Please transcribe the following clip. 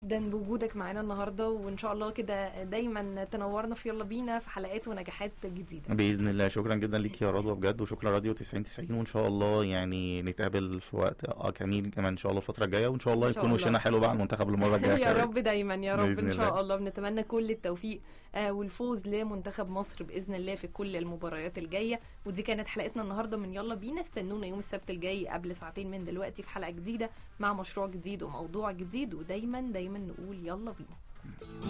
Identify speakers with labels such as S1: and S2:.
S1: جدا بوجودك معانا النهارده وان شاء الله كده دايما تنورنا في يلا بينا في حلقات ونجاحات جديده
S2: باذن الله شكرا جدا ليك يا رضوى بجد وشكرا راديو 90 90 وان شاء الله يعني نتقابل في وقت اه جميل كمان ان شاء الله الفتره الجايه وان شاء الله
S1: إن شاء
S2: يكون
S1: الله.
S2: وشنا حلو بقى على المنتخب المره الجايه
S1: يا
S2: كمان.
S1: رب دايما يا رب
S2: بإذن
S1: ان شاء
S2: الله.
S1: الله بنتمنى كل التوفيق آه والفوز لمنتخب مصر باذن الله في كل المباريات الجايه ودي كانت حلقتنا النهارده من يلا بينا استنونا يوم السبت الجاي قبل ساعتين من دلوقتي في حلقه جديده مع مشروع جديد وموضوع جديد ودايما دايما نقول يلا بينا